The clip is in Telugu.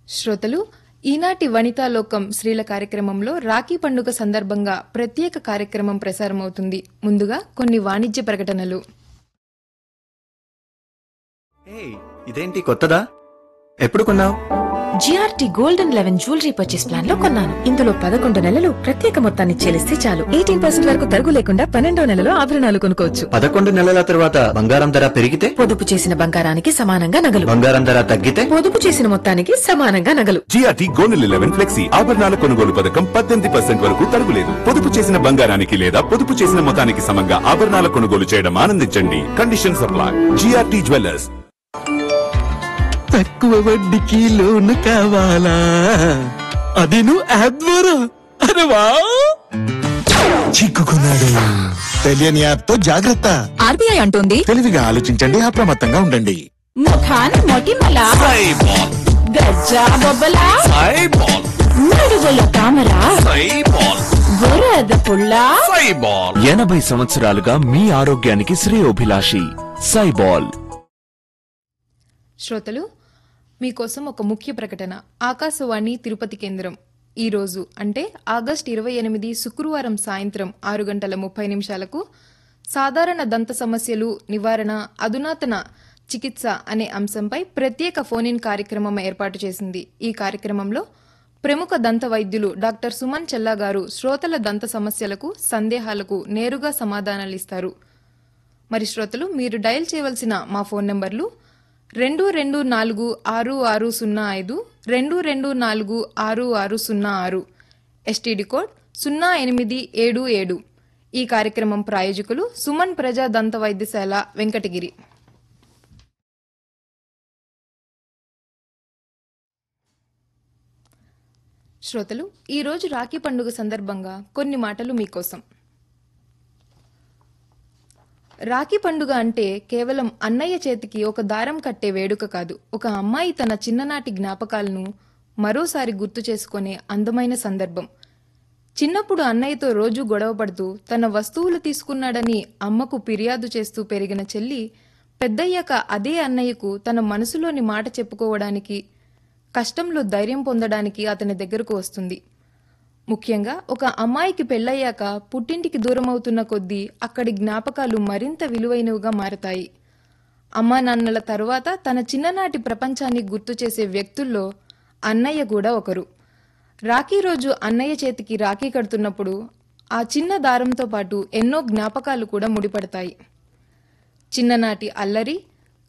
శ్రోతలు ఈనాటి వనితాలోకం స్త్రీల కార్యక్రమంలో రాఖీ పండుగ సందర్భంగా ప్రత్యేక కార్యక్రమం ప్రసారమవుతుంది ముందుగా కొన్ని వాణిజ్య ప్రకటనలు ఏయ్, ఇదేంటి కొత్తదా ఎప్పుడు కొన్నావు GRT gold and eleven jewellery purchase plan లో కొన్నాను ఇందులో పదకొండు నెలలు ప్రత్యేక మొత్తాన్ని చెల్లిస్తే చాలు ఎయిటీన్ పర్సెంట్ వరకు తరుగు లేకుండా పన్నెండో నెలలో ఆభరణాలు కొనుక్కోవచ్చు పదకొండు నెలల తర్వాత బంగారం ధర పెరిగితే పొదుపు చేసిన బంగారానికి సమానంగా నగలు బంగారం ధర తగ్గితే పొదుపు చేసిన మొత్తానికి సమానంగా నగలు జిఆర్టీ గోనెల్ ఎలెవెన్ ఫ్లెక్సీ ఆభరణాల కొనుగోలు పథకం పద్దెనిమిది పర్సెంట్ వరకు తరుగులేదు పొదుపు చేసిన బంగారానికి లేదా పొదుపు చేసిన మొత్తానికి సమంగా ఆభరణాల కొనుగోలు చేయడం ఆనందించండి కండిషన్ సప్లై జిఆర్టీ జ్యువెలర్స్ తక్కువ వడ్డీకి లోను కావాలా అది నువ్వు యాప్ ద్వారా అరే వా చిక్కుకున్నాడు తెలియని యాప్ తో జాగ్రత్త ఆర్బీఐ అంటోంది తెలివిగా ఆలోచించండి అప్రమత్తంగా ఉండండి ముఖాన్ మొటిమల గజ్జా బొబ్బల నడుగుల తామర బురద పుల్ల ఎనభై సంవత్సరాలుగా మీ ఆరోగ్యానికి శ్రేయోభిలాషి సైబాల్ శ్రోతలు మీకోసం ఒక ముఖ్య ప్రకటన ఆకాశవాణి తిరుపతి కేంద్రం ఈ రోజు అంటే ఆగస్ట్ ఇరవై ఎనిమిది శుక్రవారం సాయంత్రం ఆరు గంటల ముప్పై నిమిషాలకు సాధారణ దంత సమస్యలు నివారణ అధునాతన చికిత్స అనే అంశంపై ప్రత్యేక ఫోన్ ఇన్ కార్యక్రమం ఏర్పాటు చేసింది ఈ కార్యక్రమంలో ప్రముఖ దంత వైద్యులు డాక్టర్ సుమన్ చెల్లా గారు శ్రోతల దంత సమస్యలకు సందేహాలకు నేరుగా సమాధానాలిస్తారు మరి శ్రోతలు మీరు డయల్ చేయవలసిన మా ఫోన్ నంబర్లు రెండు రెండు నాలుగు ఆరు ఆరు సున్నా ఐదు రెండు రెండు నాలుగు ఆరు ఆరు సున్నా ఆరు ఎస్టీడీ కోడ్ సున్నా ఎనిమిది ఏడు ఏడు ఈ కార్యక్రమం ప్రాయోజకులు సుమన్ ప్రజా దంత వైద్యశాల వెంకటగిరి శ్రోతలు ఈరోజు రాఖీ పండుగ సందర్భంగా కొన్ని మాటలు మీకోసం రాఖీ పండుగ అంటే కేవలం అన్నయ్య చేతికి ఒక దారం కట్టే వేడుక కాదు ఒక అమ్మాయి తన చిన్ననాటి జ్ఞాపకాలను మరోసారి గుర్తు చేసుకునే అందమైన సందర్భం చిన్నప్పుడు అన్నయ్యతో రోజు గొడవ పడుతూ తన వస్తువులు తీసుకున్నాడని అమ్మకు ఫిర్యాదు చేస్తూ పెరిగిన చెల్లి పెద్దయ్యాక అదే అన్నయ్యకు తన మనసులోని మాట చెప్పుకోవడానికి కష్టంలో ధైర్యం పొందడానికి అతని దగ్గరకు వస్తుంది ముఖ్యంగా ఒక అమ్మాయికి పెళ్ళయ్యాక పుట్టింటికి దూరమవుతున్న కొద్దీ అక్కడి జ్ఞాపకాలు మరింత విలువైనవిగా మారతాయి అమ్మా నాన్నల తరువాత తన చిన్ననాటి ప్రపంచాన్ని గుర్తు చేసే వ్యక్తుల్లో అన్నయ్య కూడా ఒకరు రాఖీ రోజు అన్నయ్య చేతికి రాఖీ కడుతున్నప్పుడు ఆ చిన్న దారంతో పాటు ఎన్నో జ్ఞాపకాలు కూడా ముడిపడతాయి చిన్ననాటి అల్లరి